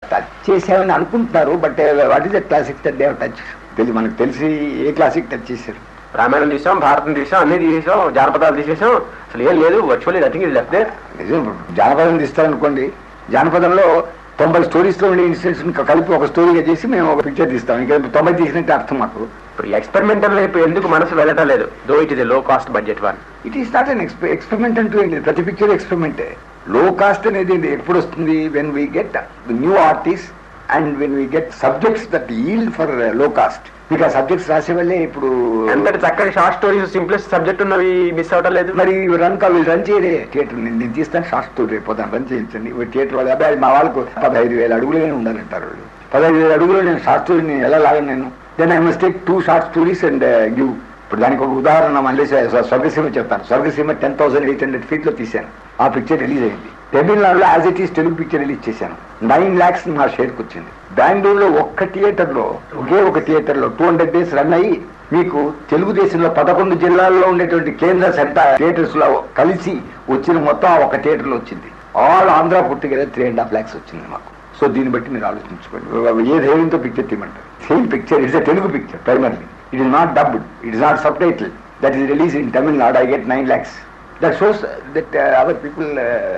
Touch చేసామని అనుకుంటున్నారు but what is the classic that they've touch తెలిసి మనకు తెలిసి ఏ క్లాసిక్ టచ్ చేశారు రామాయణం తీసాం భారతం తీసాం అన్ని తీసేసాం జానపదాలు తీసేసాం అసలు ఏం లేదు virtually nothing is left there నిజం జానపదం తీస్తారనుకోండి జానపదంలో తొంభై స్టోరీస్లో ఉండే ఇన్సిడెంట్స్ కలిపి ఒక స్టోరీగా చేసి మేము ఒక పిక్చర్ తీస్తాం ఇంకా తొంభై తీసినట్టు అర్థం మాకు ఇప్పుడు ఎక్స్పెరిమెంటల్ వైపు ఎందుకు మనసు వెళ్ళటం లేదు though it is low cost budget one it is not an experiment అంటూ ఏంటి ప్రతి పిక్చర్ ఎక్స్పెరిమెంటే లో కాస్ట్ అనేది ఏంటి? ఎప్పుడు వస్తుంది when we get new artist and when we get subjects that yield for low cost మీకు ఆ సబ్జెక్ట్స్ రాసే వల్లే ఇప్పుడు ఎంతటి చక్కటి షార్ట్ స్టోరీస్ సింప్లెస్ట్ సబ్జెక్ట్ ఉన్నవి మిస్ అవటం లేదు మరి రన్ కా వీళ్ళు రన్ చేయలే థియేటర్ నేను నేను తీస్తాను షార్ట్ స్టోరీ రేపు రన్ చేయించండి థియేటర్ వాళ్ళు అబ్బాయి మా వాళ్ళకు పదహైదు వేల అడుగులే ఉండాలంటారు వాళ్ళు పదహైదు వేల అడుగులు నేను షార్ట్ స్టోరీని ఎలా లాగను నేను then I must take two short stories and give ఇప్పుడు దానికి ఒక ఉదాహరణ మళ్ళీ స్వ- స్వర్గసీమ చెప్తాను స్వర్గసీమ ten thousand eight hundred feet లో తీశాను ఆ పిక్చర్ రిలీజ్ అయింది తమిళనాడులో as it is Telugu picture release చేశాను నైన్ ల్యాక్స్ నా షేర్కి వచ్చింది బెంగళూరులో ఒక్క థియేటర్ లో ఒకే ఒక థియేటర్ లో టూ హండ్రెడ్ డేస్ రన్ అయ్యి మీకు తెలుగుదేశంలో పదకొండు జిల్లాల్లో ఉండేటువంటి కేంద్ర సెంటర్ థియేటర్స్ లో కలిసి వచ్చిన మొత్తం ఆ ఒక థియేటర్ లో వచ్చింది ఆల్ ఆంధ్ర పుట్టిగల త్రీ అండ్ హాఫ్ ల్యాక్స్ వచ్చింది మాకు సో దీన్ని బట్టి మీరు ఆలోచించుకోండి ఏ ధైర్యంతో పిక్చర్ తీయమంటారు same picture it's Telugu picture primarily it is not dubbed it is not subtitle that is release in Tamil Nadu I get nine lakhs that shows that our people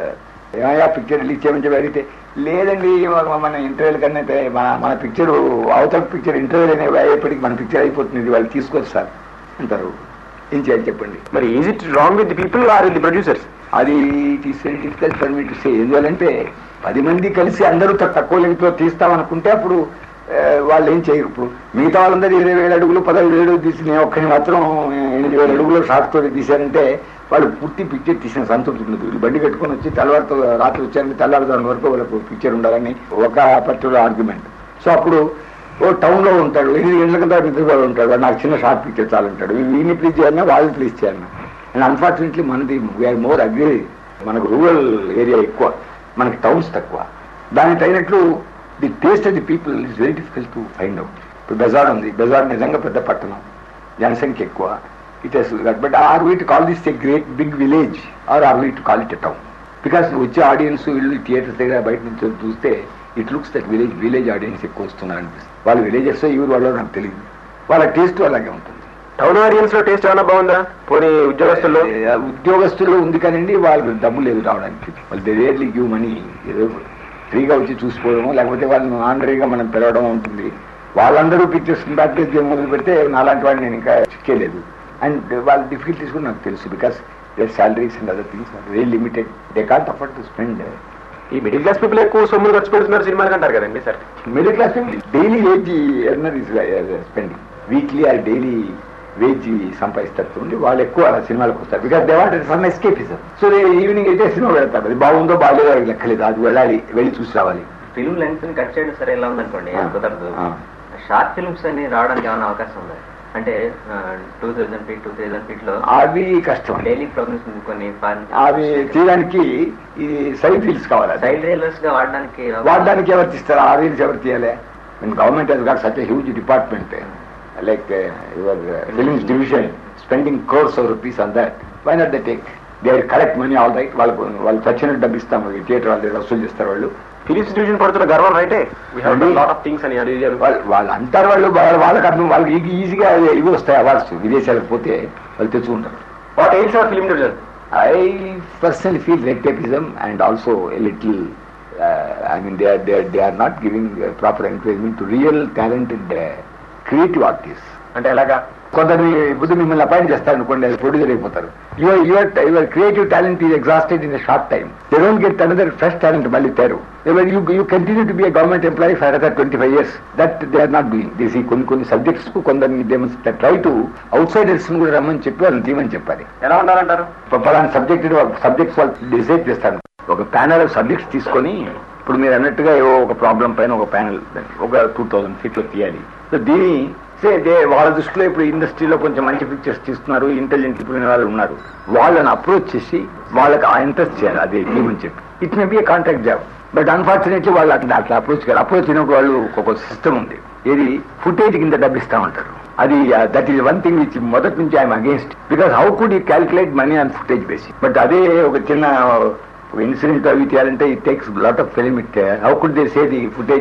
ఏమయ్యా పిక్చర్ రిలీజ్ చేయమని చెప్పి అడిగితే లేదండి మన- మన ఇంటర్వ్యూల కన్నా అయితే మన మన పిక్చర్ అవతల పిక్చర్ ఇంటర్వ్యూ అనే అయ్యేప్పటికి మన పిక్చర్ అయిపోతుంది వాళ్ళు తీసుకోవచ్చు సార్ అంటారు ఏం చేయాలి చెప్పండి మరి is it wrong with people or with producers అది it is very difficult for me to say ఎందువల్లంటే పది మంది కలిసి అందరూ త- తక్కువ లెంగ్త్లో తీస్తామనుకుంటే అప్పుడు ఆ, వాళ్ళు ఏం చేయరు ఇప్పుడు మిగతా వాళ్ళందరూ ఇరవై వేల అడుగులు పదహైదు వేలు తీసి నేను ఒక్కని మాత్రం ఎనిమిది వేల అడుగులు షార్ట్ స్టోరీ తీశారంటే వాళ్ళు పూర్తి పిక్చర్ తీసిన సంతృప్తి ఉండదు వీళ్ళు బండి కట్టుకొని వచ్చి తెల్లవారితో రాత్రి వచ్చారంటే తెల్లవారుదాని వరకు వాళ్ళకు పిక్చర్ ఉండాలని ఒక పర్టికులర్ ఆర్గ్యుమెంట్ సో అప్పుడు ఓ టౌన్ లో ఉంటాడు ఎనిమిది గంటల కింద నిద్రపోయి ఉంటాడు వాడు నాకు చిన్న షార్ట్ పిక్చర్ చాలంటాడు వీడిని ప్లీజ్ చేయాలన్నా వాళ్ళని ప్లీజ్ చేయాలన్నా అండ్ అన్ఫార్చునేట్లీ మనది వీఆర్ మోర్ అగ్రి మనకు రూరల్ ఏరియా ఎక్కువ మనకి టౌన్స్ తక్కువ దానికి తగినట్లు the taste of the people is very difficult to find out ఇప్పుడు బెజార్ ఉంది బెజార్ నిజంగా పెద్ద పట్టణం జనసంఖ్య ఎక్కువ it has but are we to call this a great big village or are we to call it a town because వచ్చే ఆడియన్స్ వీళ్ళు థియేటర్స్ దగ్గర బయట నుంచి చూస్తే it looks that village village audience ఎక్కువ వస్తున్నారు అనిపిస్తుంది వాళ్ళు విలేజెస్ ఈ ఊరు వాళ్ళు నాకు తెలియదు వాళ్ళ టేస్ట్ అలాగే ఉంటుంది టౌన్ ఆడియన్స్ లో టేస్ట్ ఏమైనా బాగుందా పోనీ ఉద్యోగస్తుల్లో ఏ, ఉద్యోగస్తుల్లో ఉంది కానండి వాళ్ళకి డబ్బు లేదు రావడానికి వాళ్ళు రేర్లీ గివ్ మనీ ఏదో ఫ్రీగా వచ్చి చూసిపోవడము లేకపోతే వాళ్ళని ఆనరీగా మనం పిలవడం ఉంటుంది వాళ్ళందరూ పిక్చర్స్ ప్రాక్టీస్ చేయడం మొదలు పెడితే నాలాంటి వాడిని నేను ఇంకా చిక్కేలేదు అండ్ వాళ్ళ డిఫికల్టీస్ కూడా నాకు తెలుసు because their salaries and other things very limited they can't afford to spend ఈ మిడిల్ క్లాస్ పీపుల్ ఎక్కువ సొమ్ములు ఖర్చు పెడుతున్నారు సినిమాలు అంటారు కదండి sir middle class daily wage earner is spending weekly or daily wage సంపాదిస్తారు ఉండి వాళ్ళు ఎక్కువ సినిమాలకు వస్తారు because they want some escapism so evening అయితే సినిమా వెళ్తారు అది బాగుందో బాగాలేదో అది లెక్కలేదు అది వెళ్ళాలి వెళ్ళి చూసి రావాలి ఫిల్మ్ లెంగ్త్ ని కట్ చేయడం సరే ఎలా ఉందనుకోండి ఆ, కుదరదు ఆ. షార్ట్ ఫిల్మ్స్ అని రావడానికి ఏమైనా అవకాశం ఉందా అంటే two thousand feet two thousand feet లో అవి కష్టం అండి. డైలీ ప్రోగ్రామ్స్ కొన్ని అవి తీయడానికి ఈ సైడ్ రీల్స్ కావాలి సైడ్ రైలర్స్ గా వాడడానికి వాడడానికి ఎవరు తీస్తారు ఆ రీల్స్ ఎవరు తీయాలి government has got such huge department like your Films Division spending crores of rupees on that why not the take they correct money all right వాళ్ళకు వాళ్ళు చచ్చినట్టు డబ్బు ఇస్తాము థియేటర్ వాళ్ళు వసూలు చేస్తారు వాళ్ళు ఫిలిమ్స్ డివిజన్ పడుతున్న గర్వం రైటే we have lot of things అని అది ఇది అని. వాళ్ళు వాళ్ళు అంటారు వాళ్ళు వాళ్ళ- వాళ్ళకి అర్థం వాళ్ళకి ఈజీ- ఈజీగా ఇవి వస్తాయి అవార్డ్స్ విదేశాలకు పోతే వాళ్ళు తెచ్చుకుంటారు what ails our Film Division I personally feel red tapeism and also a little, uh, I mean, they are, they are, they are not giving uh, proper encouragement to real talented uh, creative artists. అంటే ఎలాగా కొందరు ఇప్పుడు మిమ్మల్ని appoint చేస్తారు అనుకోండి అది producer అయిపోతారు your your your creative talent is exhausted in short time they don't get another fresh talent మళ్ళీ తేరు you you continue to be government employee for other twenty five years that they are not doing this ఈ కొన్ని కొన్ని subjects కు కొందరిని they must try to outsiders కూడా రమ్మని చెప్పి వాళ్ళని తీయమని చెప్పాలి ఎలా ఉండాలంటారు పలానా సబ్జెక్ట్ సబ్జెక్ట్స్ వాళ్ళు డిసైడ్ చేస్తారు ఒక ప్యానల్ ఆఫ్ సబ్జెక్ట్స్ తీసుకొని ఇప్పుడు మీరు అన్నట్టుగా ఏవో ఒక ప్రాబ్లం పైన ఒక ప్యానల్ ఒక టూ థౌసండ్ ఫీట్లో తీయాలి సో దీని సే దే వాళ్ళ దృష్టిలో ఇప్పుడు ఇండస్ట్రీలో కొంచెం మంచి పిక్చర్స్ తీస్తున్నారు ఇంటెలిజెంట్ ఇప్పుడు వాళ్ళు ఉన్నారు వాళ్ళని అప్రోచ్ చేసి వాళ్ళకి ఆ ఇంట్రెస్ట్ చేయాలి అది తీయమని చెప్పి it may be a contract job but unfortunately వాళ్ళు అట్లా అట్లా అప్రోచ్ కాదు అప్రోచ్ అయినప్పుడు వాళ్ళు ఒక సిస్టమ్ ఉంది ఏది ఫుటేజ్ కింద డబ్బిస్తా ఉంటారు అది that is one thing which మొదటి నుంచి I'm against because how could you calculate money on footage basis but అదే ఒక చిన్న ఇన్సిడెంట్ అవి తీయాలంటే it takes lot of film it how could they say the footage